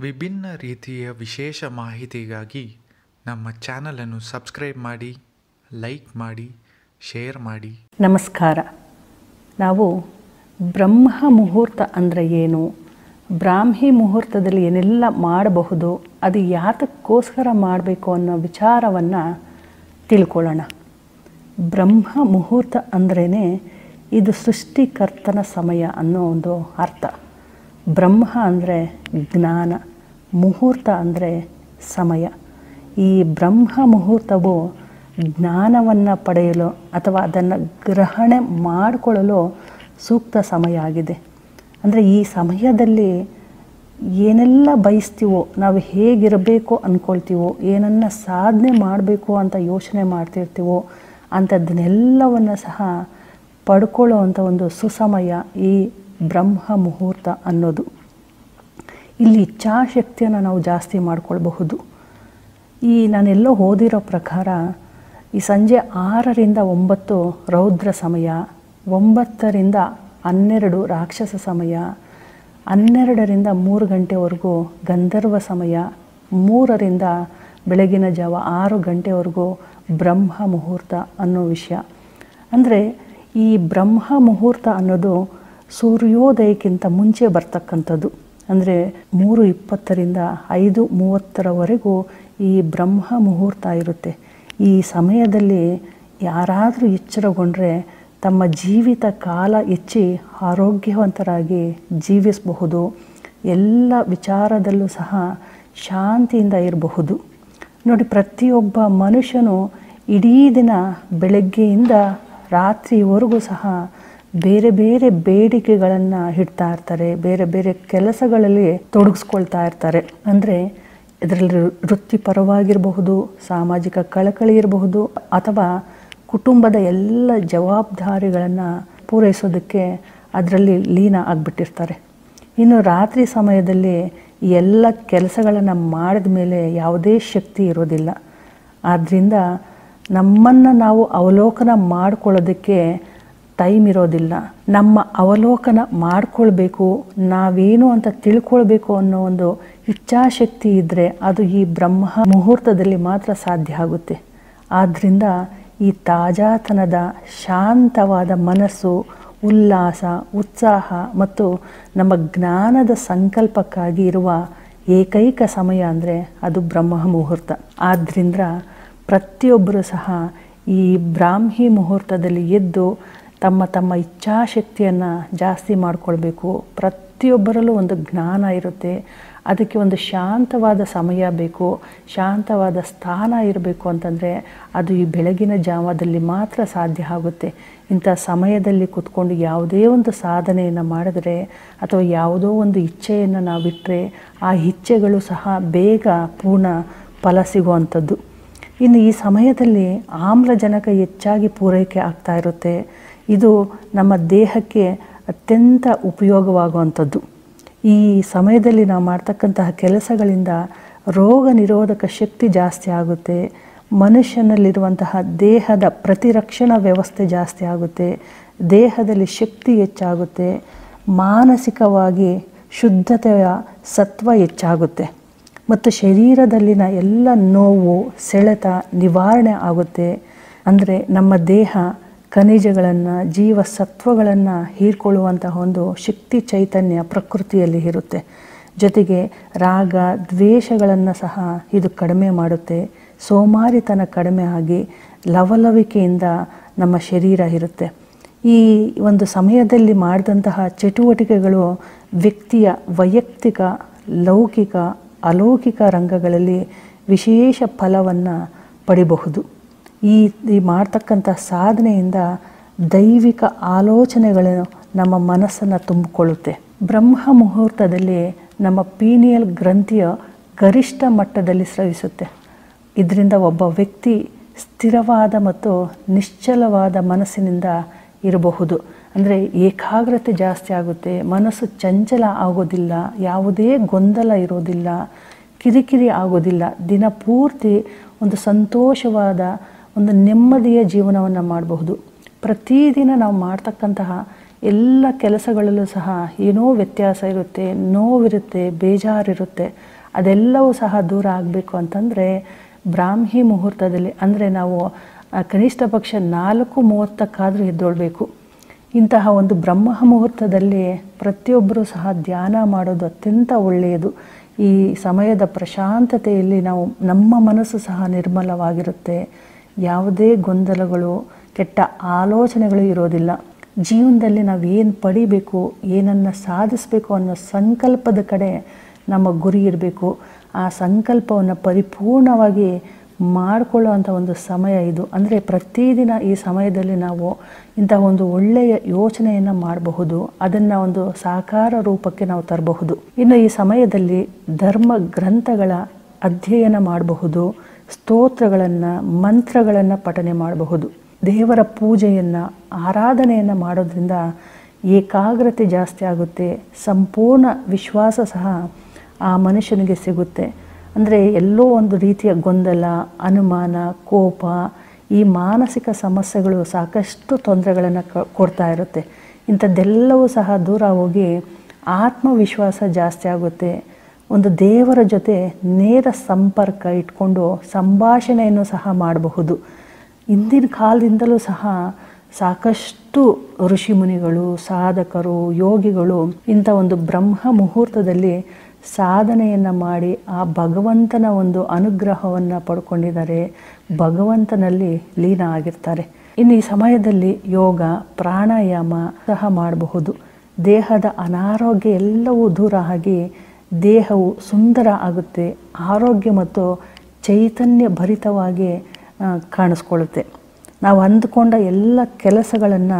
ವಿಭಿನ್ನ ರೀತಿಯ ವಿಶೇಷ ಮಾಹಿತಿಗಾಗಿ ನಮ್ಮ ಚಾನಲನ್ನು ಸಬ್ಸ್ಕ್ರೈಬ್ ಮಾಡಿ ಲೈಕ್ ಮಾಡಿ ಶೇರ್ ಮಾಡಿ ನಮಸ್ಕಾರ ನಾವು ಬ್ರಹ್ಮ ಮುಹೂರ್ತ ಅಂದರೆ ಏನು ಬ್ರಾಹ್ಮಿ ಮುಹೂರ್ತದಲ್ಲಿ ಏನೆಲ್ಲ ಮಾಡಬಹುದು ಅದು ಯಾತಕ್ಕೋಸ್ಕರ ಮಾಡಬೇಕು ಅನ್ನೋ ವಿಚಾರವನ್ನು ತಿಳ್ಕೊಳ್ಳೋಣ ಬ್ರಹ್ಮ ಮುಹೂರ್ತ ಅಂದ್ರೇ ಇದು ಸೃಷ್ಟಿಕರ್ತನ ಸಮಯ ಅನ್ನೋ ಒಂದು ಅರ್ಥ ಬ್ರಹ್ಮ ಅಂದರೆ ಜ್ಞಾನ ಮುಹೂರ್ತ ಅಂದರೆ ಸಮಯ ಈ ಬ್ರಹ್ಮ ಮುಹೂರ್ತವು ಜ್ಞಾನವನ್ನು ಪಡೆಯಲು ಅಥವಾ ಅದನ್ನು ಗ್ರಹಣೆ ಮಾಡಿಕೊಳ್ಳಲು ಸೂಕ್ತ ಸಮಯ ಆಗಿದೆ ಅಂದರೆ ಈ ಸಮಯದಲ್ಲಿ ಏನೆಲ್ಲ ಬಯಸ್ತೀವೋ ನಾವು ಹೇಗಿರಬೇಕು ಅಂದ್ಕೊಳ್ತೀವೋ ಏನನ್ನು ಸಾಧನೆ ಮಾಡಬೇಕು ಅಂತ ಯೋಚನೆ ಮಾಡ್ತಿರ್ತೀವೋ ಅಂಥದ್ದನ್ನೆಲ್ಲವನ್ನು ಸಹ ಪಡ್ಕೊಳ್ಳೋ ಅಂಥ ಒಂದು ಸುಸಮಯ ಈ ಬ್ರಹ್ಮ ಮುಹೂರ್ತ ಅನ್ನೋದು ಇಲ್ಲಿ ಇಚ್ಛಾಶಕ್ತಿಯನ್ನು ನಾವು ಜಾಸ್ತಿ ಮಾಡ್ಕೊಳ್ಬಹುದು ಈ ನಾನೆಲ್ಲೋ ಓದಿರೋ ಪ್ರಕಾರ ಈ ಸಂಜೆ ಆರರಿಂದ ಒಂಬತ್ತು ರೌದ್ರ ಸಮಯ ಒಂಬತ್ತರಿಂದ ಹನ್ನೆರಡು ರಾಕ್ಷಸ ಸಮಯ ಹನ್ನೆರಡರಿಂದ ಮೂರು ಗಂಟೆವರೆಗೂ ಗಂಧರ್ವ ಸಮಯ ಮೂರರಿಂದ ಬೆಳಗಿನ ಜಾವ ಆರು ಗಂಟೆವರೆಗೂ ಬ್ರಹ್ಮ ಮುಹೂರ್ತ ಅನ್ನೋ ವಿಷಯ ಅಂದರೆ ಈ ಬ್ರಹ್ಮ ಮುಹೂರ್ತ ಅನ್ನೋದು ಸೂರ್ಯೋದಯಕ್ಕಿಂತ ಮುಂಚೆ ಬರ್ತಕ್ಕಂಥದ್ದು ಅಂದರೆ ಮೂರು ಇಪ್ಪತ್ತರಿಂದ ಐದು ಮೂವತ್ತರವರೆಗೂ ಈ ಬ್ರಹ್ಮ ಮುಹೂರ್ತ ಇರುತ್ತೆ ಈ ಸಮಯದಲ್ಲಿ ಯಾರಾದರೂ ಎಚ್ಚರಗೊಂಡ್ರೆ ತಮ್ಮ ಜೀವಿತ ಕಾಲ ಹೆಚ್ಚಿ ಆರೋಗ್ಯವಂತರಾಗಿ ಜೀವಿಸಬಹುದು ಎಲ್ಲ ವಿಚಾರದಲ್ಲೂ ಸಹ ಶಾಂತಿಯಿಂದ ಇರಬಹುದು ನೋಡಿ ಪ್ರತಿಯೊಬ್ಬ ಮನುಷ್ಯನು ಇಡೀ ದಿನ ಬೆಳಗ್ಗೆಯಿಂದ ರಾತ್ರಿವರೆಗೂ ಸಹ ಬೇರೆ ಬೇರೆ ಬೇಡಿಕೆಗಳನ್ನು ಇಡ್ತಾ ಇರ್ತಾರೆ ಬೇರೆ ಬೇರೆ ಕೆಲಸಗಳಲ್ಲಿ ತೊಡಗಿಸ್ಕೊಳ್ತಾ ಇರ್ತಾರೆ ಅಂದರೆ ಇದರಲ್ಲಿ ವೃತ್ತಿಪರವಾಗಿರಬಹುದು ಸಾಮಾಜಿಕ ಕಳಕಳಿ ಇರಬಹುದು ಅಥವಾ ಕುಟುಂಬದ ಎಲ್ಲ ಜವಾಬ್ದಾರಿಗಳನ್ನು ಪೂರೈಸೋದಕ್ಕೆ ಅದರಲ್ಲಿ ಲೀನ ಆಗಿಬಿಟ್ಟಿರ್ತಾರೆ ಇನ್ನು ರಾತ್ರಿ ಸಮಯದಲ್ಲಿ ಈ ಎಲ್ಲ ಕೆಲಸಗಳನ್ನು ಮಾಡಿದ ಮೇಲೆ ಯಾವುದೇ ಶಕ್ತಿ ಇರೋದಿಲ್ಲ ಆದ್ದರಿಂದ ನಮ್ಮನ್ನು ನಾವು ಅವಲೋಕನ ಮಾಡ್ಕೊಳ್ಳೋದಕ್ಕೆ ಟೈಮ್ ಇರೋದಿಲ್ಲ ನಮ್ಮ ಅವಲೋಕನ ಮಾಡ್ಕೊಳ್ಬೇಕು ನಾವೇನು ಅಂತ ತಿಳ್ಕೊಳ್ಬೇಕು ಅನ್ನೋ ಒಂದು ಇಚ್ಛಾಶಕ್ತಿ ಇದ್ದರೆ ಅದು ಈ ಬ್ರಹ್ಮ ಮುಹೂರ್ತದಲ್ಲಿ ಮಾತ್ರ ಸಾಧ್ಯ ಆಗುತ್ತೆ ಆದ್ದರಿಂದ ಈ ತಾಜಾತನದ ಶಾಂತವಾದ ಮನಸ್ಸು ಉಲ್ಲಾಸ ಉತ್ಸಾಹ ಮತ್ತು ನಮ್ಮ ಜ್ಞಾನದ ಸಂಕಲ್ಪಕ್ಕಾಗಿ ಇರುವ ಏಕೈಕ ಸಮಯ ಅಂದರೆ ಅದು ಬ್ರಹ್ಮ ಮುಹೂರ್ತ ಆದ್ದರಿಂದ ಪ್ರತಿಯೊಬ್ಬರೂ ಸಹ ಈ ಬ್ರಾಹ್ಮಿ ಮುಹೂರ್ತದಲ್ಲಿ ಎದ್ದು ತಮ್ಮ ತಮ್ಮ ಇಚ್ಛಾಶಕ್ತಿಯನ್ನು ಜಾಸ್ತಿ ಮಾಡಿಕೊಳ್ಬೇಕು ಪ್ರತಿಯೊಬ್ಬರಲ್ಲೂ ಒಂದು ಜ್ಞಾನ ಇರುತ್ತೆ ಅದಕ್ಕೆ ಒಂದು ಶಾಂತವಾದ ಸಮಯ ಬೇಕು ಶಾಂತವಾದ ಸ್ಥಾನ ಇರಬೇಕು ಅಂತಂದರೆ ಅದು ಈ ಬೆಳಗಿನ ಜಾವದಲ್ಲಿ ಮಾತ್ರ ಸಾಧ್ಯ ಆಗುತ್ತೆ ಇಂಥ ಸಮಯದಲ್ಲಿ ಕೂತ್ಕೊಂಡು ಯಾವುದೇ ಒಂದು ಸಾಧನೆಯನ್ನು ಮಾಡಿದ್ರೆ ಅಥವಾ ಯಾವುದೋ ಒಂದು ಇಚ್ಛೆಯನ್ನು ನಾವಿಟ್ಟರೆ ಆ ಇಚ್ಛೆಗಳು ಸಹ ಬೇಗ ಪೂರ್ಣ ಫಲ ಸಿಗುವಂಥದ್ದು ಇನ್ನು ಈ ಸಮಯದಲ್ಲಿ ಆಮ್ಲಜನಕ ಹೆಚ್ಚಾಗಿ ಪೂರೈಕೆ ಆಗ್ತಾ ಇರುತ್ತೆ ಇದು ನಮ್ಮ ದೇಹಕ್ಕೆ ಅತ್ಯಂತ ಉಪಯೋಗವಾಗುವಂಥದ್ದು ಈ ಸಮಯದಲ್ಲಿ ನಾವು ಮಾಡ್ತಕ್ಕಂತಹ ಕೆಲಸಗಳಿಂದ ರೋಗ ನಿರೋಧಕ ಶಕ್ತಿ ಜಾಸ್ತಿ ಆಗುತ್ತೆ ಮನುಷ್ಯನಲ್ಲಿರುವಂತಹ ದೇಹದ ಪ್ರತಿರಕ್ಷಣಾ ವ್ಯವಸ್ಥೆ ಜಾಸ್ತಿ ಆಗುತ್ತೆ ದೇಹದಲ್ಲಿ ಶಕ್ತಿ ಹೆಚ್ಚಾಗುತ್ತೆ ಮಾನಸಿಕವಾಗಿ ಶುದ್ಧತೆಯ ಸತ್ವ ಹೆಚ್ಚಾಗುತ್ತೆ ಮತ್ತು ಶರೀರದಲ್ಲಿನ ಎಲ್ಲ ನೋವು ಸೆಳೆತ ನಿವಾರಣೆ ಆಗುತ್ತೆ ಅಂದರೆ ನಮ್ಮ ದೇಹ ಖನಿಜಗಳನ್ನು ಜೀವಸತ್ವಗಳನ್ನು ಹೀರ್ಕೊಳ್ಳುವಂತಹ ಒಂದು ಶಕ್ತಿ ಚೈತನ್ಯ ಪ್ರಕೃತಿಯಲ್ಲಿ ಇರುತ್ತೆ ಜೊತೆಗೆ ರಾಗ ದ್ವೇಷಗಳನ್ನು ಸಹ ಇದು ಕಡಿಮೆ ಮಾಡುತ್ತೆ ಸೋಮಾರಿತನ ಕಡಿಮೆ ಆಗಿ ಲವಲವಿಕೆಯಿಂದ ನಮ್ಮ ಶರೀರ ಇರುತ್ತೆ ಈ ಒಂದು ಸಮಯದಲ್ಲಿ ಮಾಡಿದಂತಹ ಚಟುವಟಿಕೆಗಳು ವ್ಯಕ್ತಿಯ ವೈಯಕ್ತಿಕ ಲೌಕಿಕ ಅಲೌಕಿಕ ರಂಗಗಳಲ್ಲಿ ವಿಶೇಷ ಫಲವನ್ನು ಪಡಿಬಹುದು ಈ ಈ ಮಾಡ್ತಕ್ಕಂಥ ಸಾಧನೆಯಿಂದ ದೈವಿಕ ಆಲೋಚನೆಗಳು ನಮ್ಮ ಮನಸ್ಸನ್ನು ತುಂಬಿಕೊಳ್ಳುತ್ತೆ ಬ್ರಹ್ಮ ಮುಹೂರ್ತದಲ್ಲಿ ನಮ್ಮ ಪೀನಿಯಲ್ ಗ್ರಂಥಿಯ ಗರಿಷ್ಠ ಮಟ್ಟದಲ್ಲಿ ಸ್ರವಿಸುತ್ತೆ ಇದರಿಂದ ಒಬ್ಬ ವ್ಯಕ್ತಿ ಸ್ಥಿರವಾದ ಮತ್ತು ನಿಶ್ಚಲವಾದ ಮನಸ್ಸಿನಿಂದ ಇರಬಹುದು ಅಂದರೆ ಏಕಾಗ್ರತೆ ಜಾಸ್ತಿ ಆಗುತ್ತೆ ಮನಸ್ಸು ಚಂಚಲ ಆಗೋದಿಲ್ಲ ಯಾವುದೇ ಗೊಂದಲ ಇರೋದಿಲ್ಲ ಕಿರಿಕಿರಿ ಆಗೋದಿಲ್ಲ ದಿನ ಪೂರ್ತಿ ಒಂದು ಸಂತೋಷವಾದ ಒಂದು ನೆಮ್ಮದಿಯ ಜೀವನವನ್ನು ಮಾಡಬಹುದು ಪ್ರತಿದಿನ ನಾವು ಮಾಡ್ತಕ್ಕಂತಹ ಎಲ್ಲ ಕೆಲಸಗಳಲ್ಲೂ ಸಹ ಏನೋ ವ್ಯತ್ಯಾಸ ಇರುತ್ತೆ ನೋವಿರುತ್ತೆ ಬೇಜಾರಿರುತ್ತೆ ಅದೆಲ್ಲವೂ ಸಹ ದೂರ ಆಗಬೇಕು ಅಂತಂದರೆ ಬ್ರಾಹ್ಮಿ ಮುಹೂರ್ತದಲ್ಲಿ ಅಂದರೆ ನಾವು ಆ, ಕನಿಷ್ಠ ಪಕ್ಷ ನಾಲ್ಕು ಮೂವತ್ತಕ್ಕಾದರೂ ಎದ್ದೊಳ್ಬೇಕು ಇಂತಹ ಒಂದು ಬ್ರಹ್ಮ ಮುಹೂರ್ತದಲ್ಲಿ ಪ್ರತಿಯೊಬ್ಬರೂ ಸಹ ಧ್ಯಾನ ಮಾಡೋದು ಅತ್ಯಂತ ಒಳ್ಳೆಯದು ಈ ಸಮಯದ ಪ್ರಶಾಂತತೆಯಲ್ಲಿ ನಾವು ನಮ್ಮ ಮನಸ್ಸು ಸಹ ನಿರ್ಮಲವಾಗಿರುತ್ತೆ ಯಾವುದೇ ಗೊಂದಲಗಳು ಕೆಟ್ಟ ಆಲೋಚನೆಗಳು ಇರೋದಿಲ್ಲ ಜೀವನದಲ್ಲಿ ನಾವು ಏನು ಪಡಿಬೇಕು ಏನನ್ನು ಸಾಧಿಸಬೇಕು ಅನ್ನೋ ಸಂಕಲ್ಪದ ಕಡೆ ನಮ್ಮ ಗುರಿ ಇರಬೇಕು ಆ ಸಂಕಲ್ಪವನ್ನು ಪರಿಪೂರ್ಣವಾಗಿ ಮಾಡಿಕೊಳ್ಳುವಂಥ ಒಂದು ಸಮಯ ಇದು ಅಂದರೆ ಪ್ರತಿದಿನ ಈ ಸಮಯದಲ್ಲಿ ನಾವು ಇಂಥ ಒಂದು ಒಳ್ಳೆಯ ಯೋಚನೆಯನ್ನು ಮಾಡಬಹುದು ಅದನ್ನು ಒಂದು ಸಾಕಾರ ರೂಪಕ್ಕೆ ನಾವು ತರಬಹುದು ಇನ್ನು ಈ ಸಮಯದಲ್ಲಿ ಧರ್ಮ ಗ್ರಂಥಗಳ ಅಧ್ಯಯನ ಮಾಡಬಹುದು ಸ್ತೋತ್ರಗಳನ್ನು ಮಂತ್ರಗಳನ್ನು ಪಠನೆ ಮಾಡಬಹುದು ದೇವರ ಪೂಜೆಯನ್ನು ಆರಾಧನೆಯನ್ನು ಮಾಡೋದ್ರಿಂದ ಏಕಾಗ್ರತೆ ಜಾಸ್ತಿ ಆಗುತ್ತೆ ಸಂಪೂರ್ಣ ವಿಶ್ವಾಸ ಸಹ ಆ ಮನುಷ್ಯನಿಗೆ ಸಿಗುತ್ತೆ ಅಂದರೆ ಎಲ್ಲೋ ಒಂದು ರೀತಿಯ ಗೊಂದಲ ಅನುಮಾನ ಕೋಪ ಈ ಮಾನಸಿಕ ಸಮಸ್ಯೆಗಳು ಸಾಕಷ್ಟು ತೊಂದರೆಗಳನ್ನು ಕ ಕೊಡ್ತಾ ಇರುತ್ತೆ ಇಂಥದ್ದೆಲ್ಲವೂ ಸಹ ದೂರ ಹೋಗಿ ಆತ್ಮವಿಶ್ವಾಸ ಜಾಸ್ತಿ ಆಗುತ್ತೆ ಒಂದು ದೇವರ ಜೊತೆ ನೇರ ಸಂಪರ್ಕ ಇಟ್ಕೊಂಡು ಸಂಭಾಷಣೆಯನ್ನು ಸಹ ಮಾಡಬಹುದು ಇಂದಿನ ಕಾಲದಿಂದಲೂ ಸಹ ಸಾಕಷ್ಟು ಋಷಿಮುನಿಗಳು ಸಾಧಕರು ಯೋಗಿಗಳು ಇಂಥ ಒಂದು ಬ್ರಹ್ಮ ಮುಹೂರ್ತದಲ್ಲಿ ಸಾಧನೆಯನ್ನು ಮಾಡಿ ಆ ಭಗವಂತನ ಒಂದು ಅನುಗ್ರಹವನ್ನು ಪಡ್ಕೊಂಡಿದ್ದಾರೆ ಭಗವಂತನಲ್ಲಿ ಲೀನ ಆಗಿರ್ತಾರೆ ಇನ್ನು ಈ ಸಮಯದಲ್ಲಿ ಯೋಗ ಪ್ರಾಣಾಯಾಮ ಸಹ ಮಾಡಬಹುದು ದೇಹದ ಅನಾರೋಗ್ಯ ಎಲ್ಲವೂ ದೂರ ಆಗಿ ದೇಹವು ಸುಂದರ ಆಗುತ್ತೆ ಆರೋಗ್ಯ ಮತ್ತು ಚೈತನ್ಯ ಭರಿತವಾಗಿ ಆ, ಕಾಣಿಸ್ಕೊಳ್ಳುತ್ತೆ ನಾವು ಅಂದುಕೊಂಡ ಎಲ್ಲ ಕೆಲಸಗಳನ್ನು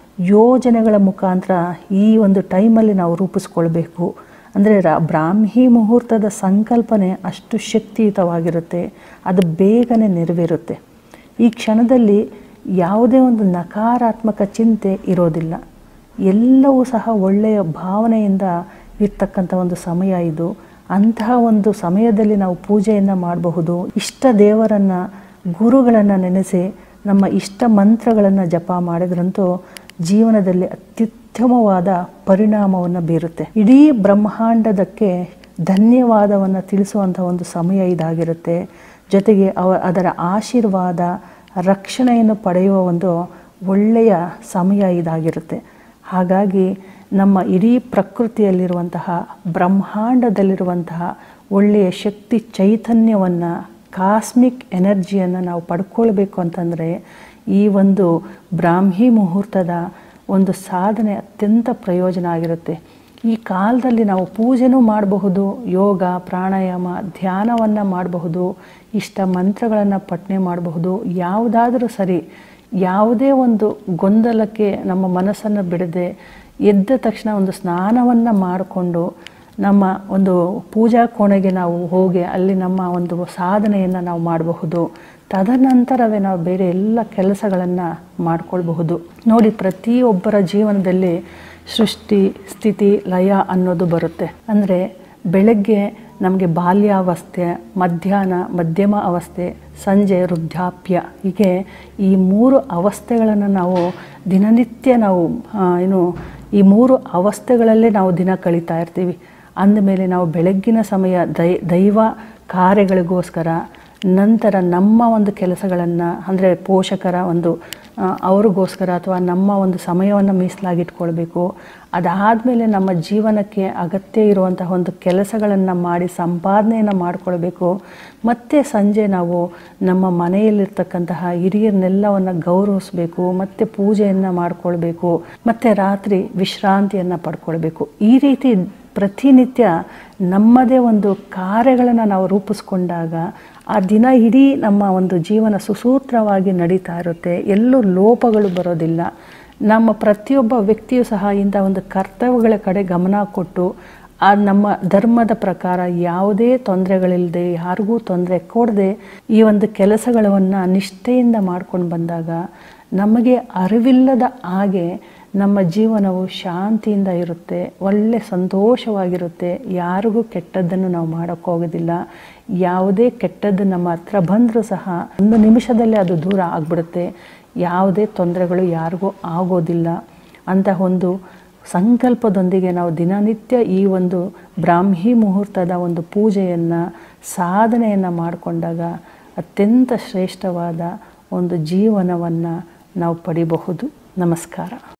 ಯೋಜನೆಗಳ ಮುಖಾಂತರ ಈ ಒಂದು ಟೈಮಲ್ಲಿ ನಾವು ರೂಪಿಸ್ಕೊಳ್ಬೇಕು ಅಂದರೆ ರ ಬ್ರಾಹ್ಮಿ ಮುಹೂರ್ತದ ಸಂಕಲ್ಪನೆ ಅಷ್ಟು ಶಕ್ತಿಯುತವಾಗಿರುತ್ತೆ ಅದು ಬೇಗನೆ ನೆರವೇರುತ್ತೆ ಈ ಕ್ಷಣದಲ್ಲಿ ಯಾವುದೇ ಒಂದು ನಕಾರಾತ್ಮಕ ಚಿಂತೆ ಇರೋದಿಲ್ಲ ಎಲ್ಲವೂ ಸಹ ಒಳ್ಳೆಯ ಭಾವನೆಯಿಂದ ಇರ್ತಕ್ಕಂಥ ಒಂದು ಸಮಯ ಇದು ಅಂತಹ ಒಂದು ಸಮಯದಲ್ಲಿ ನಾವು ಪೂಜೆಯನ್ನು ಮಾಡಬಹುದು ಇಷ್ಟ ದೇವರನ್ನು ಗುರುಗಳನ್ನು ನೆನೆಸಿ ನಮ್ಮ ಇಷ್ಟ ಮಂತ್ರಗಳನ್ನು ಜಪ ಮಾಡಿದ್ರಂತೂ ಜೀವನದಲ್ಲಿ ಅತ್ಯುತ್ತಮವಾದ ಪರಿಣಾಮವನ್ನು ಬೀರುತ್ತೆ ಇಡೀ ಬ್ರಹ್ಮಾಂಡದಕ್ಕೆ ಧನ್ಯವಾದವನ್ನು ತಿಳಿಸುವಂಥ ಒಂದು ಸಮಯ ಇದಾಗಿರುತ್ತೆ ಜೊತೆಗೆ ಅವ ಅದರ ಆಶೀರ್ವಾದ ರಕ್ಷಣೆಯನ್ನು ಪಡೆಯುವ ಒಂದು ಒಳ್ಳೆಯ ಸಮಯ ಇದಾಗಿರುತ್ತೆ ಹಾಗಾಗಿ ನಮ್ಮ ಇಡೀ ಪ್ರಕೃತಿಯಲ್ಲಿರುವಂತಹ ಬ್ರಹ್ಮಾಂಡದಲ್ಲಿರುವಂತಹ ಒಳ್ಳೆಯ ಶಕ್ತಿ ಚೈತನ್ಯವನ್ನು ಕಾಸ್ಮಿಕ್ ಎನರ್ಜಿಯನ್ನು ನಾವು ಪಡ್ಕೊಳ್ಬೇಕು ಅಂತಂದರೆ ಈ ಒಂದು ಬ್ರಾಹ್ಮಿ ಮುಹೂರ್ತದ ಒಂದು ಸಾಧನೆ ಅತ್ಯಂತ ಪ್ರಯೋಜನ ಆಗಿರುತ್ತೆ ಈ ಕಾಲದಲ್ಲಿ ನಾವು ಪೂಜೆನೂ ಮಾಡಬಹುದು ಯೋಗ ಪ್ರಾಣಾಯಾಮ ಧ್ಯಾನವನ್ನು ಮಾಡಬಹುದು ಇಷ್ಟ ಮಂತ್ರಗಳನ್ನು ಪಠನೆ ಮಾಡಬಹುದು ಯಾವುದಾದರೂ ಸರಿ ಯಾವುದೇ ಒಂದು ಗೊಂದಲಕ್ಕೆ ನಮ್ಮ ಮನಸ್ಸನ್ನು ಬಿಡದೆ ಎದ್ದ ತಕ್ಷಣ ಒಂದು ಸ್ನಾನವನ್ನು ಮಾಡಿಕೊಂಡು ನಮ್ಮ ಒಂದು ಪೂಜಾ ಕೋಣೆಗೆ ನಾವು ಹೋಗಿ ಅಲ್ಲಿ ನಮ್ಮ ಒಂದು ಸಾಧನೆಯನ್ನು ನಾವು ಮಾಡಬಹುದು ತದನಂತರವೇ ನಾವು ಬೇರೆ ಎಲ್ಲ ಕೆಲಸಗಳನ್ನು ಮಾಡಿಕೊಳ್ಬಹುದು ನೋಡಿ ಪ್ರತಿಯೊಬ್ಬರ ಜೀವನದಲ್ಲಿ ಸೃಷ್ಟಿ ಸ್ಥಿತಿ ಲಯ ಅನ್ನೋದು ಬರುತ್ತೆ ಅಂದರೆ ಬೆಳಗ್ಗೆ ನಮಗೆ ಬಾಲ್ಯಾವಸ್ಥೆ ಮಧ್ಯಾಹ್ನ ಮಧ್ಯಮ ಅವಸ್ಥೆ ಸಂಜೆ ವೃದ್ಧಾಪ್ಯ ಹೀಗೆ ಈ ಮೂರು ಅವಸ್ಥೆಗಳನ್ನು ನಾವು ದಿನನಿತ್ಯ ನಾವು ಆ, ಏನು ಈ ಮೂರು ಅವಸ್ಥೆಗಳಲ್ಲೇ ನಾವು ದಿನ ಕಳೀತಾ ಇರ್ತೀವಿ ಅಂದಮೇಲೆ ನಾವು ಬೆಳಗ್ಗಿನ ಸಮಯ ದೈ ದೈವ ಕಾರ್ಯಗಳಿಗೋಸ್ಕರ ನಂತರ ನಮ್ಮ ಒಂದು ಕೆಲಸಗಳನ್ನು ಅಂದರೆ ಪೋಷಕರ ಒಂದು ಆ, ಅವ್ರಿಗೋಸ್ಕರ ಅಥವಾ ನಮ್ಮ ಒಂದು ಸಮಯವನ್ನು ಮೀಸಲಾಗಿಟ್ಕೊಳ್ಬೇಕು ಅದಾದಮೇಲೆ ನಮ್ಮ ಜೀವನಕ್ಕೆ ಅಗತ್ಯ ಇರುವಂತಹ ಒಂದು ಕೆಲಸಗಳನ್ನು ಮಾಡಿ ಸಂಪಾದನೆಯನ್ನು ಮಾಡಿಕೊಳ್ಬೇಕು ಮತ್ತು ಸಂಜೆ ನಾವು ನಮ್ಮ ಮನೆಯಲ್ಲಿರ್ತಕ್ಕಂತಹ ಹಿರಿಯರನ್ನೆಲ್ಲವನ್ನು ಗೌರವಿಸಬೇಕು ಮತ್ತು ಪೂಜೆಯನ್ನು ಮಾಡಿಕೊಳ್ಬೇಕು ಮತ್ತು ರಾತ್ರಿ ವಿಶ್ರಾಂತಿಯನ್ನು ಪಡ್ಕೊಳ್ಬೇಕು ಈ ರೀತಿ ಪ್ರತಿನಿತ್ಯ ನಮ್ಮದೇ ಒಂದು ಕಾರ್ಯಗಳನ್ನು ನಾವು ರೂಪಿಸ್ಕೊಂಡಾಗ ಆ ದಿನ ಇಡೀ ನಮ್ಮ ಒಂದು ಜೀವನ ಸುಸೂತ್ರವಾಗಿ ನಡೀತಾ ಇರುತ್ತೆ ಎಲ್ಲೂ ಲೋಪಗಳು ಬರೋದಿಲ್ಲ ನಮ್ಮ ಪ್ರತಿಯೊಬ್ಬ ವ್ಯಕ್ತಿಯೂ ಸಹ ಇಂಥ ಒಂದು ಕರ್ತವ್ಯಗಳ ಕಡೆ ಗಮನ ಕೊಟ್ಟು ಆ ನಮ್ಮ ಧರ್ಮದ ಪ್ರಕಾರ ಯಾವುದೇ ತೊಂದರೆಗಳಿಲ್ಲದೆ ಯಾರಿಗೂ ತೊಂದರೆ ಕೊಡದೆ ಈ ಒಂದು ಕೆಲಸಗಳನ್ನು ನಿಷ್ಠೆಯಿಂದ ಮಾಡ್ಕೊಂಡು ಬಂದಾಗ ನಮಗೆ ಅರಿವಿಲ್ಲದ ಹಾಗೆ ನಮ್ಮ ಜೀವನವು ಶಾಂತಿಯಿಂದ ಇರುತ್ತೆ ಒಳ್ಳೆ ಸಂತೋಷವಾಗಿರುತ್ತೆ ಯಾರಿಗೂ ಕೆಟ್ಟದ್ದನ್ನು ನಾವು ಮಾಡೋಕ್ಕೋಗೋದಿಲ್ಲ ಯಾವುದೇ ಕೆಟ್ಟದ್ದು ನಮ್ಮ ಹತ್ರ ಬಂದರೂ ಸಹ ಒಂದು ನಿಮಿಷದಲ್ಲೇ ಅದು ದೂರ ಆಗಿಬಿಡುತ್ತೆ ಯಾವುದೇ ತೊಂದರೆಗಳು ಯಾರಿಗೂ ಆಗೋದಿಲ್ಲ ಅಂತಹ ಒಂದು ಸಂಕಲ್ಪದೊಂದಿಗೆ ನಾವು ದಿನನಿತ್ಯ ಈ ಒಂದು ಬ್ರಾಹ್ಮಿ ಮುಹೂರ್ತದ ಒಂದು ಪೂಜೆಯನ್ನು ಸಾಧನೆಯನ್ನು ಮಾಡಿಕೊಂಡಾಗ ಅತ್ಯಂತ ಶ್ರೇಷ್ಠವಾದ ಒಂದು ಜೀವನವನ್ನು ನಾವು ಪಡಿಬಹುದು ನಮಸ್ಕಾರ